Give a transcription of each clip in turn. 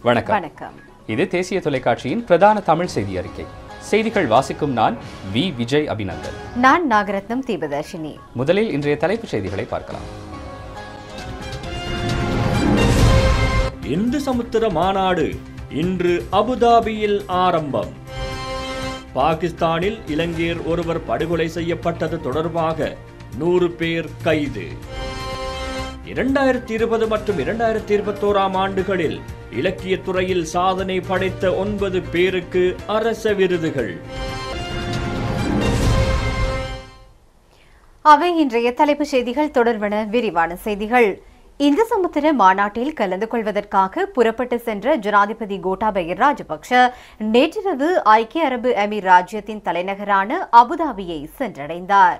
வணக்கம் வணக்கம் இது தேசிய தொலைக்காட்சியின் பிரதான தமிழ் செய்தி அறிக்கை செய்திகள் வாசிக்கும் நான் வி விஜய் அபிநந்தன் நான் நாகரத்னம் தீபதர்ஷினி முதலில் இன்றைய தலைப்புச் செய்திகளை பார்க்கலாம் இந்து சமுத்திர மாநாடு இன்று அபுதாபியில் ஆரம்பம் பாகிஸ்தானில் இலங்கையர் ஒருவர் படுகொலை செய்யப்பட்டது தொடர்பாக நூறு பேர் கைது இரண்டாயிரத்தி இருபது மற்றும் இரண்டாயிரத்தி இருபத்தோராம் ஆண்டுகளில் இலக்கியத் துறையில் சாதனை படைத்த ஒன்பது பேருக்கு அரச விருதுகள் அவை இன்றைய தலைப்புச் செய்திகள் தொடர்பான விரிவான செய்திகள் இந்து சமுத்திர மாநாட்டில் கலந்து கொள்வதற்காக புறப்பட்டு சென்ற ஜனாதிபதி கோட்டாபய ராஜபக்ஷ நேற்றிரவு ஐக்கிய அரபு அமீர் ராஜ்யத்தின் தலைநகரான அபுதாபியை சென்றடைந்தார்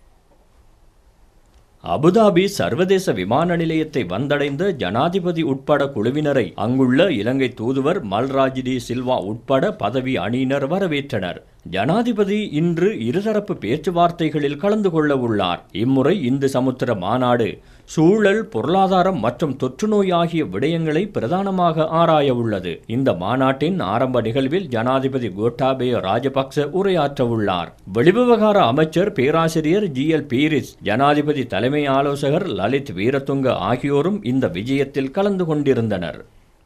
அபுதாபி சர்வதேச விமான நிலையத்தை வந்தடைந்த ஜனாதிபதி உட்பட குழுவினரை அங்குள்ள இலங்கை தூதுவர் மல்ராஜ் டி சில்வா உட்பட பதவி அணியினர் வரவேற்றனர் ஜனாதிபதி இன்று இருதரப்பு பேச்சுவார்த்தைகளில் கலந்து கொள்ள உள்ளார் இம்முறை இந்து சமுத்திர மாநாடு சூழல் பொருளாதாரம் மற்றும் தொற்றுநோய் ஆகிய விடயங்களை பிரதானமாக ஆராய உள்ளது இந்த மாநாட்டின் ஆரம்ப நிகழ்வில் ஜனாதிபதி கோட்டாபய ராஜபக்ச உரையாற்ற உள்ளார் வெளிவிவகார அமைச்சர் பேராசிரியர் ஜி எல் பீரிஸ் ஜனாதிபதி தலைமை ஆலோசகர் லலித் வீரதுங்க ஆகியோரும் இந்த விஜயத்தில் கலந்து கொண்டிருந்தனர்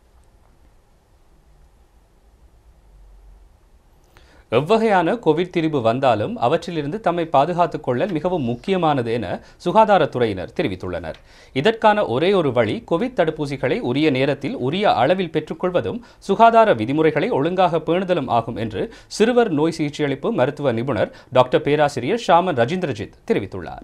எவ்வகையான கோவிட் திரிபு வந்தாலும் அவற்றிலிருந்து தம்மை பாதுகாத்துக் கொள்ளல் மிகவும் முக்கியமானது என சுகாதாரத்துறையினர் தெரிவித்துள்ளனர் இதற்கான ஒரே ஒரு வழி கோவிட் தடுப்பூசிகளை உரிய நேரத்தில் உரிய அளவில் பெற்றுக்கொள்வதும் சுகாதார விதிமுறைகளை ஒழுங்காக பேணுதலும் ஆகும் என்று சிறுவர் நோய் சிகிச்சையளிப்பு மருத்துவ நிபுணர் டாக்டர் பேராசிரியர் ஷாமன் ரஜிந்திரஜித் தெரிவித்துள்ளார்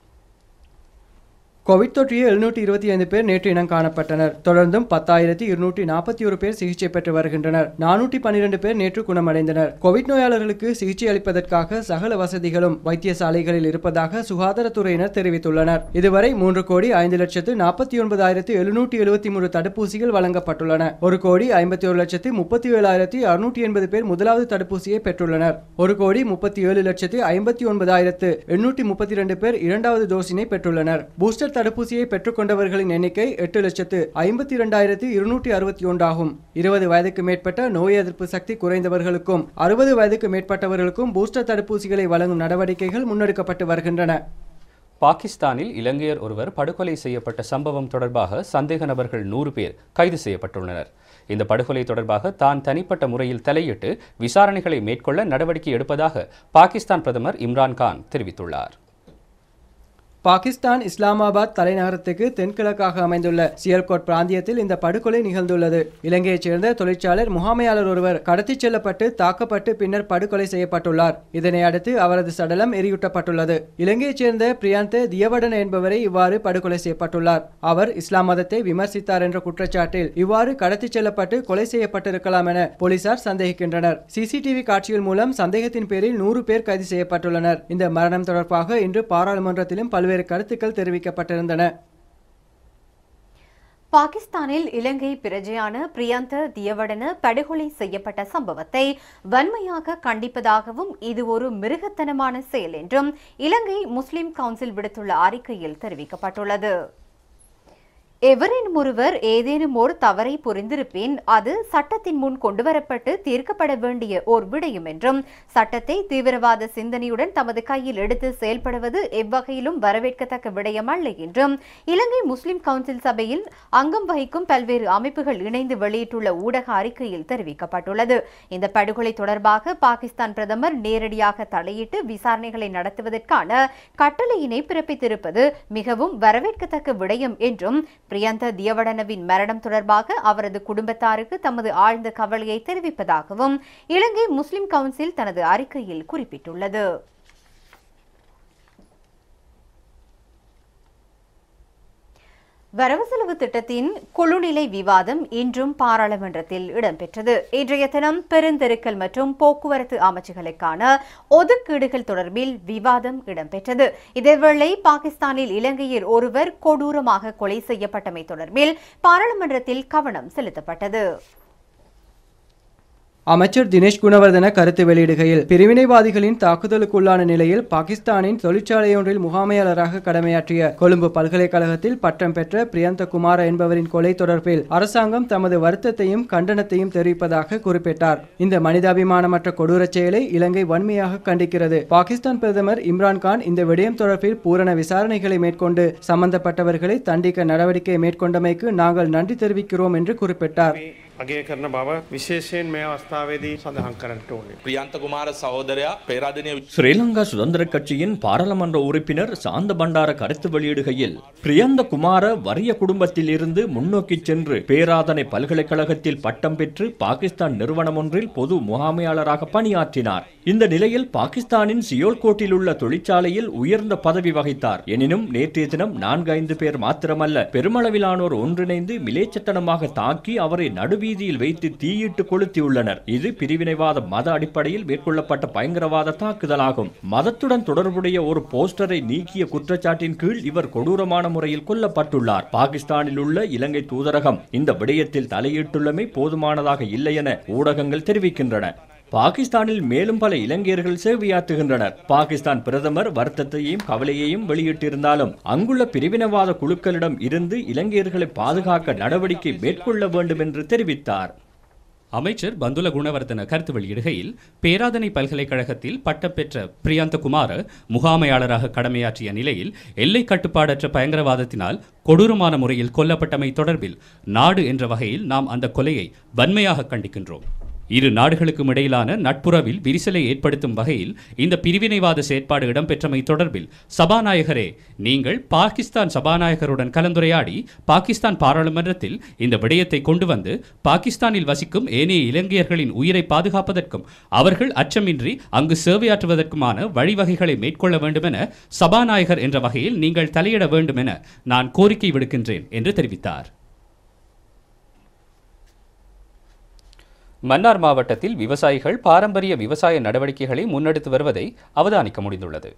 கோவிட் தொற்றிய எழுநூற்றி இருபத்தி ஐந்து பேர் நேற்று இனம் காணப்பட்டனர் தொடர்ந்தும் பத்தாயிரத்தி இருநூற்றி நாற்பத்தி ஒரு பேர் சிகிச்சை பெற்று வருகின்றனர் நானூற்றி பன்னிரண்டு பேர் நேற்று குணமடைந்தனர் கோவிட் நோயாளர்களுக்கு சிகிச்சை அளிப்பதற்காக சகல வசதிகளும் வைத்தியசாலைகளில் இருப்பதாக சுகாதாரத்துறையினர் தெரிவித்துள்ளனர் இதுவரை மூன்று கோடி ஐந்து லட்சத்து நாற்பத்தி ஒன்பதாயிரத்து எழுநூற்றி எழுபத்தி மூன்று தடுப்பூசிகள் வழங்கப்பட்டுள்ளன ஒரு கோடி ஐம்பத்தி ஒரு லட்சத்து முப்பத்தி ஏழாயிரத்தி அறுநூற்றி எண்பது பேர் முதலாவது தடுப்பூசியை பெற்றுள்ளனர் ஒரு கோடி முப்பத்தி ஏழு லட்சத்து ஐம்பத்தி ஒன்பதாயிரத்து எண்ணூற்றி முப்பத்தி இரண்டு பேர் இரண்டாவது டோஸினை பெற்றுள்ளனர் பூஸ்டர் தடுப்பூசியை பெற்றுக்கொண்டவர்களின் எண்ணிக்கை எட்டு லட்சத்து ஐம்பத்தி இரண்டாயிரத்து இருநூற்றி அறுபத்தி ஒன்றாகும் இருபது வயதுக்கு மேற்பட்ட நோய் எதிர்ப்பு சக்தி குறைந்தவர்களுக்கும் அறுபது வயதுக்கு மேற்பட்டவர்களுக்கும் பூஸ்டர் தடுப்பூசிகளை வழங்கும் நடவடிக்கைகள் முன்னெடுக்கப்பட்டு வருகின்றன பாகிஸ்தானில் இலங்கையர் ஒருவர் படுகொலை செய்யப்பட்ட சம்பவம் தொடர்பாக சந்தேக நபர்கள் நூறு பேர் கைது செய்யப்பட்டுள்ளனர் இந்த படுகொலை தொடர்பாக தான் தனிப்பட்ட முறையில் தலையிட்டு விசாரணைகளை மேற்கொள்ள நடவடிக்கை எடுப்பதாக பாகிஸ்தான் பிரதமர் இம்ரான் கான் தெரிவித்துள்ளார் பாகிஸ்தான் இஸ்லாமாபாத் தலைநகரத்துக்கு தென்கிழக்காக அமைந்துள்ள சியல்கோட் பிராந்தியத்தில் இந்த படுகொலை நிகழ்ந்துள்ளது இலங்கையைச் சேர்ந்த தொழிற்சாலர் முகாமையாளர் ஒருவர் கடத்திச் செல்லப்பட்டு தாக்கப்பட்டு பின்னர் படுகொலை செய்யப்பட்டுள்ளார் இதனை அடுத்து அவரது சடலம் எரியூட்டப்பட்டுள்ளது இலங்கையைச் சேர்ந்த பிரியாந்த தியவடன் என்பவரை இவ்வாறு படுகொலை செய்யப்பட்டுள்ளார் அவர் இஸ்லாம் மதத்தை விமர்சித்தார் என்ற குற்றச்சாட்டில் இவ்வாறு கடத்திச் செல்லப்பட்டு கொலை செய்யப்பட்டிருக்கலாம் என போலீசார் சந்தேகிக்கின்றனர் சிசிடிவி காட்சிகள் மூலம் சந்தேகத்தின் பேரில் நூறு பேர் கைது செய்யப்பட்டுள்ளனர் இந்த மரணம் தொடர்பாக இன்று பாராளுமன்றத்திலும் பல்வேறு கருத்துக்கள் தெரிவிக்கப்பட்டிருந்தன பாகிஸ்தானில் இலங்கை பிரஜையான பிரியந்த தியவடன படுகொலை செய்யப்பட்ட சம்பவத்தை வன்மையாக கண்டிப்பதாகவும் இது ஒரு மிருகத்தனமான செயல் என்றும் இலங்கை முஸ்லிம் கவுன்சில் விடுத்துள்ள அறிக்கையில் தெரிவிக்கப்பட்டுள்ளது எவரேனும் ஒருவர் ஏதேனும் ஒரு தவறை புரிந்திருப்பின் அது சட்டத்தின் முன் கொண்டுவரப்பட்டு தீர்க்கப்பட வேண்டிய ஓர் விடயம் என்றும் சட்டத்தை தீவிரவாத சிந்தனையுடன் தமது கையில் எடுத்து செயல்படுவது எவ்வகையிலும் வரவேற்கத்தக்க விடயம் அல்ல என்றும் இலங்கை முஸ்லிம் கவுன்சில் சபையில் அங்கம் வகிக்கும் பல்வேறு அமைப்புகள் இணைந்து வெளியிட்டுள்ள ஊடக அறிக்கையில் தெரிவிக்கப்பட்டுள்ளது இந்த படுகொலை தொடர்பாக பாகிஸ்தான் பிரதமர் நேரடியாக தலையிட்டு விசாரணைகளை நடத்துவதற்கான கட்டளையினை பிறப்பித்திருப்பது மிகவும் வரவேற்கத்தக்க விடயம் என்றும் பிரியந்த தியவடனவின் மரணம் தொடர்பாக அவரது குடும்பத்தாருக்கு தமது ஆழ்ந்த கவலையை தெரிவிப்பதாகவும் இலங்கை முஸ்லிம் கவுன்சில் தனது அறிக்கையில் குறிப்பிட்டுள்ளது வரவு செலவு திட்டத்தின் குழுநிலை விவாதம் இன்றும் பாராளுமன்றத்தில் இடம்பெற்றது இன்றைய தினம் பெருந்தெருக்கல் மற்றும் போக்குவரத்து அமைச்சுகளுக்கான ஒதுக்கீடுகள் தொடர்பில் விவாதம் இடம்பெற்றது இதேவேளை பாகிஸ்தானில் இலங்கையர் ஒருவர் கொடூரமாக கொலை செய்யப்பட்டமை தொடர்பில் பாராளுமன்றத்தில் கவனம் செலுத்தப்பட்டது அமைச்சர் தினேஷ் குணவர்தன கருத்து வெளியிடுகையில் பிரிவினைவாதிகளின் தாக்குதலுக்குள்ளான நிலையில் பாகிஸ்தானின் தொழிற்சாலையொன்றில் முகாமையாளராக கடமையாற்றிய கொழும்பு பல்கலைக்கழகத்தில் பட்டம் பெற்ற பிரியந்த குமார என்பவரின் கொலை தொடர்பில் அரசாங்கம் தமது வருத்தத்தையும் கண்டனத்தையும் தெரிவிப்பதாக குறிப்பிட்டார் இந்த மனிதாபிமானமற்ற கொடூரச் செயலை இலங்கை வன்மையாக கண்டிக்கிறது பாகிஸ்தான் பிரதமர் இம்ரான்கான் இந்த விடயம் தொடர்பில் பூரண விசாரணைகளை மேற்கொண்டு சம்பந்தப்பட்டவர்களை தண்டிக்க நடவடிக்கை மேற்கொண்டமைக்கு நாங்கள் நன்றி தெரிவிக்கிறோம் என்று குறிப்பிட்டார் අගේ කරන බව විශේෂයෙන් මේ අවස්ථාවේදී සඳහන් කරන්නට ඕනේ. ප්‍රියන්ත කුමාර සහෝදරයා පේරාදනය ஸ்ரீலங்கா சுதந்திர கட்சியின் பாராளுமன்ற உறுப்பினர் சாந்த பண்டார கருத்து வெளியிடுகையில் பிரியந்த குமார வறிய குடும்பத்தில் இருந்து முன்னோக்கி சென்று பேராதனை பல்கலைக்கழகத்தில் பட்டம் பெற்று பாகிஸ்தான் நிறுவனம் ஒன்றில் பொது முகாமையாளராக பணியாற்றினார் இந்த நிலையில் பாகிஸ்தானின் சியோல்கோட்டில் உள்ள தொழிற்சாலையில் உயர்ந்த பதவி வகித்தார் எனினும் நேற்றைய தினம் நான்கு ஐந்து பேர் மாத்திரமல்ல பெருமளவிலானோர் ஒன்றிணைந்து மிலேச்சத்தனமாக தாக்கி அவரை நடுவீதியில் வைத்து தீயிட்டு கொளுத்தியுள்ளனர் இது பிரிவினைவாத மத அடிப்படையில் மேற்கொள்ளப்பட்ட பயங்கரவாத தாக்குதலாகும் மதத்துடன் தொடர்புடைய ஒரு போஸ்டரை நீக்கிய குற்றச்சாட்டின் கீழ் இவர் கொடூரமான முறையில் கொல்லப்பட்டுள்ளார் பாகிஸ்தானில் உள்ள இலங்கை தூதரகம் இந்த விடயத்தில் தலையிட்டுள்ளமை போதுமானதாக இல்லை என ஊடகங்கள் தெரிவிக்கின்றன பாகிஸ்தானில் மேலும் பல இலங்கையர்கள் சேவையாற்றுகின்றனர் பாகிஸ்தான் பிரதமர் வருத்தத்தையும் கவலையையும் வெளியிட்டிருந்தாலும் அங்குள்ள பிரிவினவாத குழுக்களிடம் இருந்து இலங்கையர்களை பாதுகாக்க நடவடிக்கை மேற்கொள்ள வேண்டும் என்று தெரிவித்தார் அமைச்சர் பந்துல குணவர்தன கருத்து வெளியிடுகையில் பேராதனை பல்கலைக்கழகத்தில் பட்டம் பெற்ற பிரியாந்த குமார முகாமையாளராக கடமையாற்றிய நிலையில் எல்லை கட்டுப்பாடற்ற பயங்கரவாதத்தினால் கொடூரமான முறையில் கொல்லப்பட்டமை தொடர்பில் நாடு என்ற வகையில் நாம் அந்த கொலையை வன்மையாக கண்டிக்கின்றோம் இரு நாடுகளுக்கும் இடையிலான நட்புறவில் விரிசலை ஏற்படுத்தும் வகையில் இந்த பிரிவினைவாத செயற்பாடு இடம்பெற்றமை தொடர்பில் சபாநாயகரே நீங்கள் பாகிஸ்தான் சபாநாயகருடன் கலந்துரையாடி பாகிஸ்தான் பாராளுமன்றத்தில் இந்த விடயத்தை கொண்டு வந்து பாகிஸ்தானில் வசிக்கும் ஏனைய இலங்கையர்களின் உயிரை பாதுகாப்பதற்கும் அவர்கள் அச்சமின்றி அங்கு சேவையாற்றுவதற்குமான வழிவகைகளை மேற்கொள்ள வேண்டுமென சபாநாயகர் என்ற வகையில் நீங்கள் தலையிட வேண்டும் என நான் கோரிக்கை விடுக்கின்றேன் என்று தெரிவித்தார் மன்னார் மாவட்டத்தில் விவசாயிகள் பாரம்பரிய விவசாய நடவடிக்கைகளை முன்னெடுத்து வருவதை அவதானிக்க முடிந்துள்ளது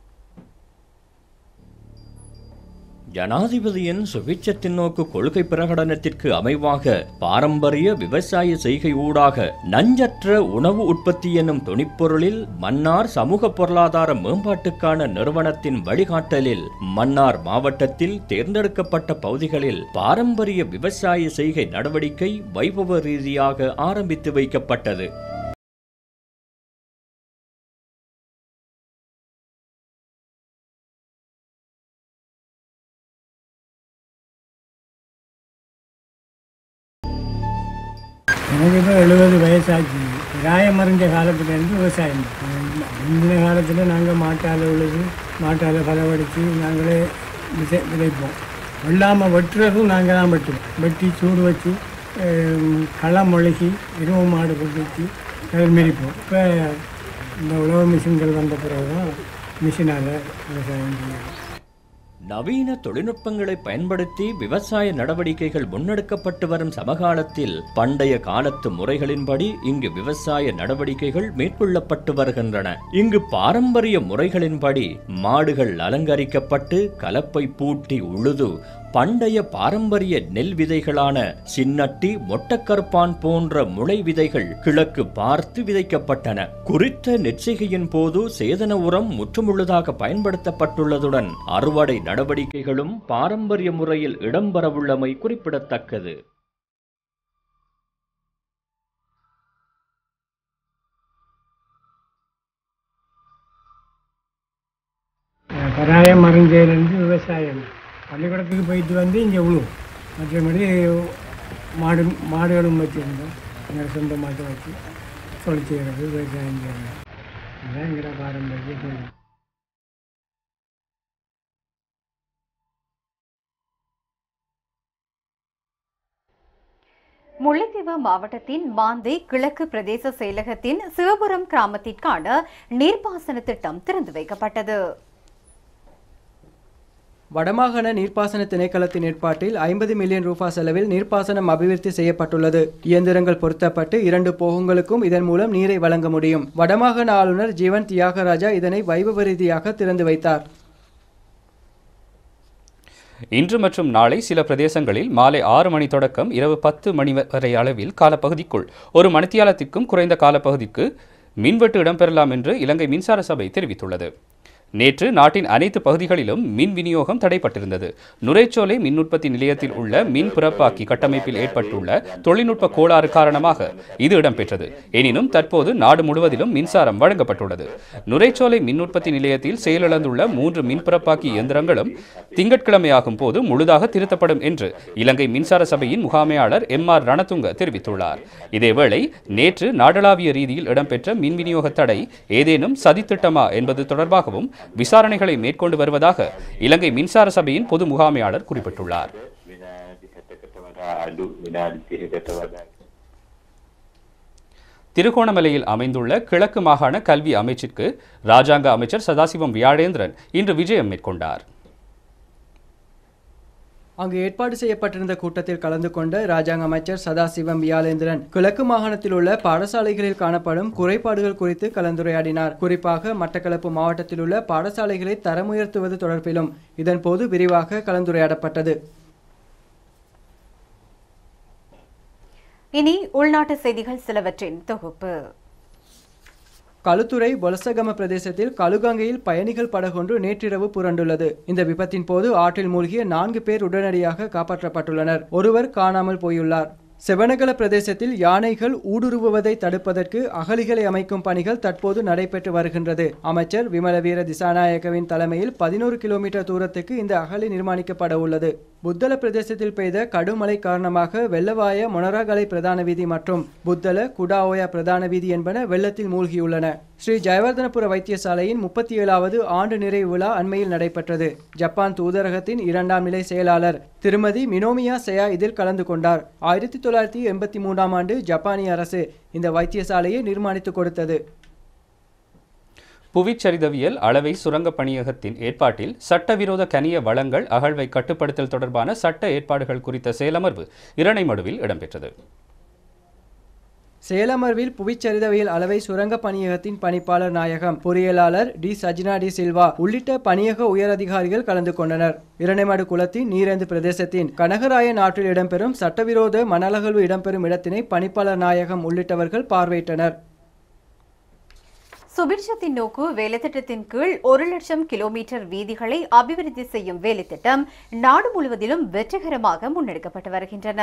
ஜனாதிபதியின் சுபிட்சத்தின் நோக்கு கொள்கை பிரகடனத்திற்கு அமைவாக பாரம்பரிய விவசாய செய்கை ஊடாக நஞ்சற்ற உணவு உற்பத்தி என்னும் துணிப்பொருளில் மன்னார் சமூக பொருளாதார மேம்பாட்டுக்கான நிறுவனத்தின் வழிகாட்டலில் மன்னார் மாவட்டத்தில் தேர்ந்தெடுக்கப்பட்ட பகுதிகளில் பாரம்பரிய விவசாய செய்கை நடவடிக்கை வைபவ ரீதியாக ஆரம்பித்து வைக்கப்பட்டது எனக்கு இப்போ எழுபது வயசாச்சு ராயம் மறைஞ்ச காலத்துலேருந்து விவசாயம் தான். முந்தின காலத்தில் நாங்கள் மாட்டால் உழுது மாட்டால் பலவடித்து நாங்களே விதை விதைப்போம் வெள்ளாமல் வெட்டுறதும் நாங்கள் தான் வெட்டுவோம் வெட்டி சூடு வச்சு அஹ், களம் மொழுகி இரும்பு மாடு குடிச்சு அதில் மிதிப்போம் இப்போ இந்த உழவு மிஷின்கள் வந்த பிறகு தான் மிஷினால் விவசாயம் செய்யணும் நவீன தொழில்நுட்பங்களை பயன்படுத்தி விவசாய நடவடிக்கைகள் முன்னெடுக்கப்பட்டு வரும் சமகாலத்தில் பண்டைய காலத்து முறைகளின்படி இங்கு விவசாய நடவடிக்கைகள் மேற்கொள்ளப்பட்டு வருகின்றன இங்கு பாரம்பரிய முறைகளின்படி மாடுகள் அலங்கரிக்கப்பட்டு கலப்பை பூட்டி உழுது பண்டைய பாரம்பரிய நெல் விதைகளான சின்னட்டி மொட்டக்கருப்பான் போன்ற முளை விதைகள் கிழக்கு பார்த்து விதைக்கப்பட்டன குறித்த நெற்சிகையின் போது சேதன உரம் முற்றுமுழுதாக பயன்படுத்தப்பட்டுள்ளதுடன் அறுவடை நடவடிக்கைகளும் பாரம்பரிய முறையில் இடம்பெறவுள்ளமை குறிப்பிடத்தக்கது பராயம் மறைஞ்சதுலேருந்து விவசாயம் பள்ளிக்கூடத்துக்கு போயிட்டு வந்து இங்கே உழுவும் மற்றபடி மாடு மாடுகளும் வச்சுருந்தோம் எங்கள் சொந்த மாட்டை வச்சு தொழில் செய்கிறது விவசாயம் செய்கிறது இதுதான் எங்களோட பாரம்பரிய தொழில் முல்லைத்தீவு மாவட்டத்தின் மாந்தை கிழக்கு பிரதேச செயலகத்தின் சிவபுரம் கிராமத்திற்கான நீர்ப்பாசன திட்டம் திறந்து வைக்கப்பட்டது வடமாகாண நீர்ப்பாசன திணைக்களத்தின் ஏற்பாட்டில் ஐம்பது மில்லியன் ரூபாய் செலவில் நீர்ப்பாசனம் அபிவிருத்தி செய்யப்பட்டுள்ளது இயந்திரங்கள் பொருத்தப்பட்டு இரண்டு போகங்களுக்கும் இதன் மூலம் நீரை வழங்க முடியும் வடமாகாண ஆளுநர் ஜீவன் தியாகராஜா இதனை வைபவ ரீதியாக திறந்து வைத்தார் இன்று மற்றும் நாளை சில பிரதேசங்களில் மாலை ஆறு மணி தொடக்கம் இரவு பத்து மணி வரை அளவில் காலப்பகுதிக்குள் ஒரு மணித்தியாலத்திற்கும் குறைந்த காலப்பகுதிக்கு மின்வெட்டு இடம்பெறலாம் என்று இலங்கை மின்சார சபை தெரிவித்துள்ளது நேற்று நாட்டின் அனைத்து பகுதிகளிலும் மின் விநியோகம் தடைப்பட்டிருந்தது நுரைச்சோலை மின் உற்பத்தி நிலையத்தில் உள்ள மின் பிறப்பாக்கி கட்டமைப்பில் ஏற்பட்டுள்ள தொழில்நுட்ப கோளாறு காரணமாக இது இடம்பெற்றது எனினும் தற்போது நாடு முழுவதிலும் மின்சாரம் வழங்கப்பட்டுள்ளது நுரைச்சோலை மின் உற்பத்தி நிலையத்தில் செயலிழந்துள்ள மூன்று மின் பிறப்பாக்கி இயந்திரங்களும் திங்கட்கிழமையாகும் போது முழுதாக திருத்தப்படும் என்று இலங்கை மின்சார சபையின் முகாமையாளர் எம் ஆர் ரணதுங்க தெரிவித்துள்ளார் இதேவேளை நேற்று நாடளாவிய ரீதியில் இடம்பெற்ற மின் விநியோக தடை ஏதேனும் சதித்திட்டமா என்பது தொடர்பாகவும் விசாரணைகளை மேற்கொண்டு வருவதாக இலங்கை மின்சார சபையின் பொது முகாமையாளர் குறிப்பிட்டுள்ளார் විනාඩි 60කට වඩා අඩු විනාඩි 30කට වඩා திருகோணமலையில் அமைந்துள்ள கிழக்கு மாகாண கல்வி அமைச்சிற்கு ராஜாங்க அமைச்சர் சதாசிவம் வியாழேந்திரன் இன்று விஜயம் மேற்கொண்டார் அங்கு ஏற்பாடு செய்யப்பட்டிருந்த கூட்டத்தில் கலந்து கொண்ட ராஜாங்க அமைச்சர் சதாசிவம் வியாலேந்திரன் கிழக்கு மாகாணத்தில் உள்ள பாடசாலைகளில் காணப்படும் குறைபாடுகள் குறித்து கலந்துரையாடினார் குறிப்பாக மட்டக்களப்பு மாவட்டத்தில் உள்ள பாடசாலைகளை தரமுயர்த்துவது தொடர்பிலும் இதன்போது விரிவாக கலந்துரையாடப்பட்டது இனி உள்நாட்டு செய்திகள் சிலவற்றின் தொகுப்பு களுத்துறை பொலசகம பிரதேசத்தில் கலுகங்கையில் பயணிகள் படகொன்று நேற்றிரவு புரண்டுள்ளது இந்த விபத்தின் போது ஆற்றில் மூழ்கிய நான்கு பேர் உடனடியாக காப்பாற்றப்பட்டுள்ளனர் ஒருவர் காணாமல் போயுள்ளார் செவனகல பிரதேசத்தில் யானைகள் ஊடுருவுவதை தடுப்பதற்கு அகழிகளை அமைக்கும் பணிகள் தற்போது நடைபெற்று வருகின்றது அமைச்சர் விமலவீர திசாநாயகவின் தலைமையில் பதினோரு கிலோமீட்டர் தூரத்துக்கு இந்த அகழி நிர்மாணிக்கப்பட உள்ளது புத்தள பிரதேசத்தில் பெய்த கடுமழை காரணமாக வெள்ளவாய மொனராகலை பிரதான வீதி மற்றும் புத்தள குடாஓயா பிரதான வீதி என்பன வெள்ளத்தில் மூழ்கியுள்ளன ஸ்ரீ ஜெயவர்தனபுர வைத்தியசாலையின் முப்பத்தி ஏழாவது ஆண்டு நிறைவு விழா அண்மையில் நடைபெற்றது ஜப்பான் தூதரகத்தின் இரண்டாம் நிலை செயலாளர் திருமதி மினோமியா செயா இதில் கலந்து கொண்டார் ஆயிரத்தி தொள்ளாயிரத்தி எண்பத்தி மூன்றாம் ஆண்டு ஜப்பானிய அரசு இந்த வைத்தியசாலையை நிர்மாணித்து கொடுத்தது புவிச்சரிதவியல் அளவை சுரங்க பணியகத்தின் ஏற்பாட்டில் சட்டவிரோத கனிய வளங்கள் அகழ்வை கட்டுப்படுத்தல் தொடர்பான சட்ட ஏற்பாடுகள் குறித்த செயலமர்வு இரணைமடுவில் இடம்பெற்றது சேலமர்வில் புவிச்சரிதவியல் அளவை சுரங்க பணியகத்தின் பணிப்பாளர் நாயகம் பொறியியலாளர் டி சஜினா டி சில்வா உள்ளிட்ட பணியக உயரதிகாரிகள் கலந்து கொண்டனர் இரணைமடு குளத்தின் நீரந்து பிரதேசத்தின் கனகராயன் ஆற்றில் இடம்பெறும் சட்டவிரோத மணலகழ்வு இடம்பெறும் இடத்தினை பணிப்பாளர் நாயகம் உள்ளிட்டவர்கள் பார்வையிட்டனர் சுபிட்சத்தின் நோக்கு வேலைத்திட்டத்தின் கீழ் ஒரு லட்சம் கிலோமீட்டர் வீதிகளை அபிவிருத்தி செய்யும் வேலைத்திட்டம் நாடு முழுவதிலும் வெற்றிகரமாக முன்னெடுக்கப்பட்டு வருகின்றன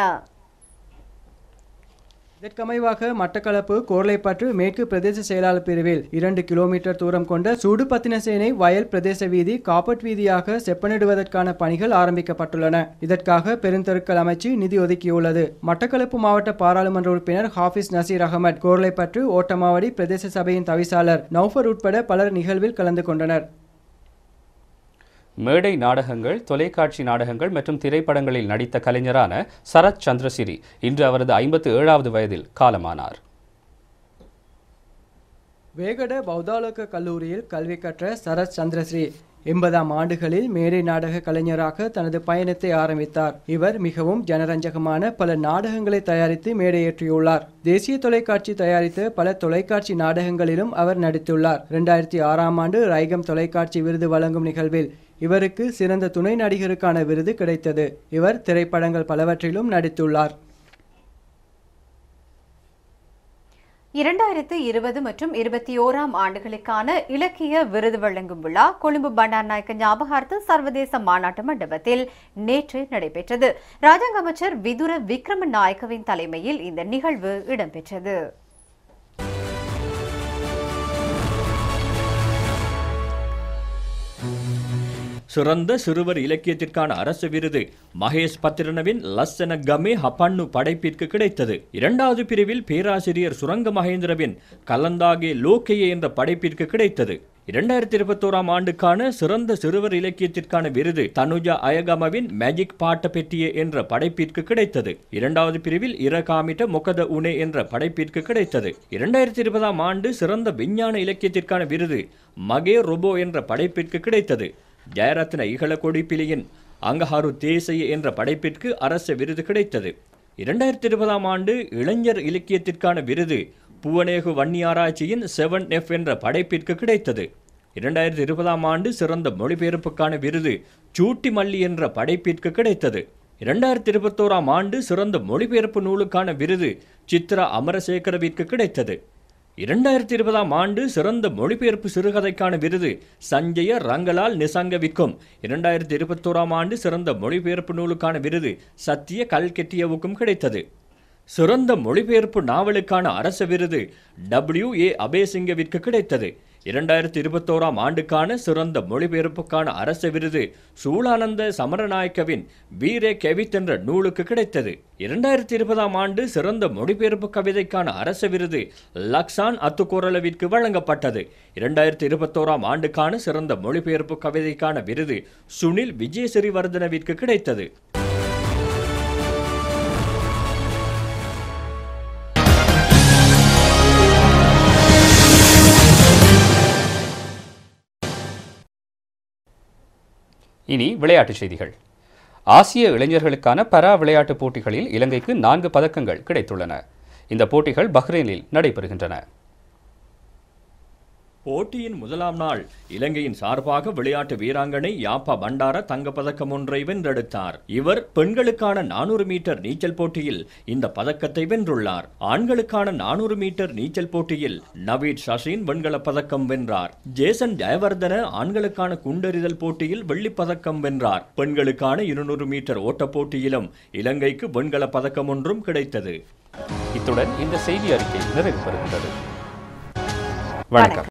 இதற்கமைவாக மட்டக்களப்பு கோர்லைப்பற்று மேற்கு பிரதேச செயலாளர் பிரிவில் இரண்டு கிலோமீட்டர் தூரம் கொண்ட சூடுபத்தினசேனை வயல் பிரதேச வீதி காப்பட் வீதியாக செப்பனிடுவதற்கான பணிகள் ஆரம்பிக்கப்பட்டுள்ளன இதற்காக பெருந்தெருக்கள் அமைச்சு நிதி ஒதுக்கியுள்ளது மட்டக்களப்பு மாவட்ட பாராளுமன்ற உறுப்பினர் ஹாஃபிஸ் நசீர் அகமட் கோர்லைப்பற்று ஓட்டமாவடி பிரதேச சபையின் தவிசாளர் நௌஃபர் உட்பட பலர் நிகழ்வில் கலந்து கொண்டனர் மேடை நாடகங்கள் தொலைக்காட்சி நாடகங்கள் மற்றும் திரைப்படங்களில் நடித்த கலைஞரான சரத் சந்திரசிறி இன்று அவரது ஐம்பத்து ஏழாவது வயதில் காலமானார் வேகட பௌத்தாலோக கல்லூரியில் கல்வி கற்ற சரத் சந்திரஸ்ரீ எண்பதாம் ஆண்டுகளில் மேடை நாடக கலைஞராக தனது பயணத்தை ஆரம்பித்தார் இவர் மிகவும் ஜனரஞ்சகமான பல நாடகங்களை தயாரித்து மேடையேற்றியுள்ளார் தேசிய தொலைக்காட்சி தயாரித்த பல தொலைக்காட்சி நாடகங்களிலும் அவர் நடித்துள்ளார் இரண்டாயிரத்தி ஆறாம் ஆண்டு ரைகம் தொலைக்காட்சி விருது வழங்கும் நிகழ்வில் இவருக்கு சிறந்த துணை நடிகருக்கான விருது கிடைத்தது இவர் திரைப்படங்கள் பலவற்றிலும் நடித்துள்ளார் இரண்டாயிரத்து இருபது மற்றும் இருபத்தி ஓராம் ஆண்டுகளுக்கான இலக்கிய விருது வழங்கும் விழா கொழும்பு பண்டார்நாயக்க ஞாபகார்த்த சர்வதேச மாநாட்டு மண்டபத்தில் நேற்று நடைபெற்றது ராஜாங்க அமைச்சர் விதுர விக்ரம நாயக்கவின் தலைமையில் இந்த நிகழ்வு இடம்பெற்றது சிறந்த சிறுவர் இலக்கியத்திற்கான அரசு விருது மகேஷ் பத்திரனவின் லස්සன கமே ஹப்பண்ணு படைப்பிற்கு கிடைத்தது இரண்டாவது பிரிவில் பேராசிரியர் சுரங்க மகேந்திரவின் கலந்தாகே லோக்கையே என்ற படைப்பிற்கு கிடைத்தது இரண்டாயிரத்தி இருபத்தோராம் ஆண்டுக்கான சிறந்த சிறுவர் இலக்கியத்திற்கான விருது தனுஜா அயகமவின் மேஜிக் பாட்ட பெட்டியே என்ற படைப்பிற்கு கிடைத்தது இரண்டாவது பிரிவில் இரகாமிட்ட மொகத உனே என்ற படைப்பிற்கு கிடைத்தது இரண்டாயிரத்தி இருபதாம் ஆண்டு சிறந்த விஞ்ஞான இலக்கியத்திற்கான விருது மகே ரொபோ என்ற படைப்பிற்கு கிடைத்தது ஜெயரத்ன இகழ கொடிப்பிலியின் அங்கஹாரு தேசிய என்ற படைப்பிற்கு அரச விருது கிடைத்தது இரண்டாயிரத்தி இருபதாம் ஆண்டு இளைஞர் இலக்கியத்திற்கான விருது பூவனேகு வன்னியாராய்ச்சியின் செவன் எஃப் என்ற படைப்பிற்கு கிடைத்தது இரண்டாயிரத்தி இருபதாம் ஆண்டு சிறந்த மொழிபெயர்ப்புக்கான விருது சூட்டி மல்லி என்ற படைப்பிற்கு கிடைத்தது இரண்டாயிரத்தி இருபத்தோராம் ஆண்டு சிறந்த மொழிபெயர்ப்பு நூலுக்கான விருது சித்ரா அமரசேகரவிற்கு கிடைத்தது இரண்டாயிரத்தி இருபதாம் ஆண்டு சிறந்த மொழிபெயர்ப்பு சிறுகதைக்கான விருது சஞ்சய ரங்கலால் நிசங்கவிற்கும் இரண்டாயிரத்தி இருபத்தோராம் ஆண்டு சிறந்த மொழிபெயர்ப்பு நூலுக்கான விருது சத்திய கல்கெட்டியவுக்கும் கிடைத்தது சிறந்த மொழிபெயர்ப்பு நாவலுக்கான அரச விருது டபிள்யூ ஏ அபேசிங்கவிற்கு கிடைத்தது இரண்டாயிரத்தி இருபத்தோராம் ஆண்டுக்கான சிறந்த மொழிபெயர்ப்புக்கான அரச விருது சூளானந்த சமரநாயக்கவின் வீரே கெவித் என்ற நூலுக்கு கிடைத்தது இரண்டாயிரத்தி இருபதாம் ஆண்டு சிறந்த மொழிபெயர்ப்பு கவிதைக்கான அரச விருது லக்ஸான் அத்துக்கோரலவிற்கு வழங்கப்பட்டது இரண்டாயிரத்தி இருபத்தோராம் ஆண்டுக்கான சிறந்த மொழிபெயர்ப்பு கவிதைக்கான விருது சுனில் விஜயசிறிவர்தனவிற்கு கிடைத்தது இனி விளையாட்டுச் செய்திகள் ஆசிய இளைஞர்களுக்கான பரா விளையாட்டுப் போட்டிகளில் இலங்கைக்கு நான்கு பதக்கங்கள் கிடைத்துள்ளன இந்த போட்டிகள் பஹ்ரைனில் நடைபெறுகின்றன போட்டியின் முதலாம் நாள் இலங்கையின் சார்பாக விளையாட்டு வீராங்கனை யாப்பா பண்டார தங்கப்பதக்கம் ஒன்றை வென்றெடுத்தார் இவர் பெண்களுக்கான நானூறு மீட்டர் நீச்சல் போட்டியில் இந்த பதக்கத்தை வென்றுள்ளார் ஆண்களுக்கான நானூறு மீட்டர் நீச்சல் போட்டியில் நவீத் சசின் வெண்கலப் பதக்கம் வென்றார் ஜேசன் ஜெயவர்தன ஆண்களுக்கான குண்டெறிதல் போட்டியில் வெள்ளிப் பதக்கம் வென்றார் பெண்களுக்கான இருநூறு மீட்டர் ஓட்டப் போட்டியிலும் இலங்கைக்கு வெண்கலப் பதக்கம் ஒன்றும் கிடைத்தது இத்துடன் இந்த செய்தி அறிக்கை நிறைவு பெறுகின்றது வணக்கம்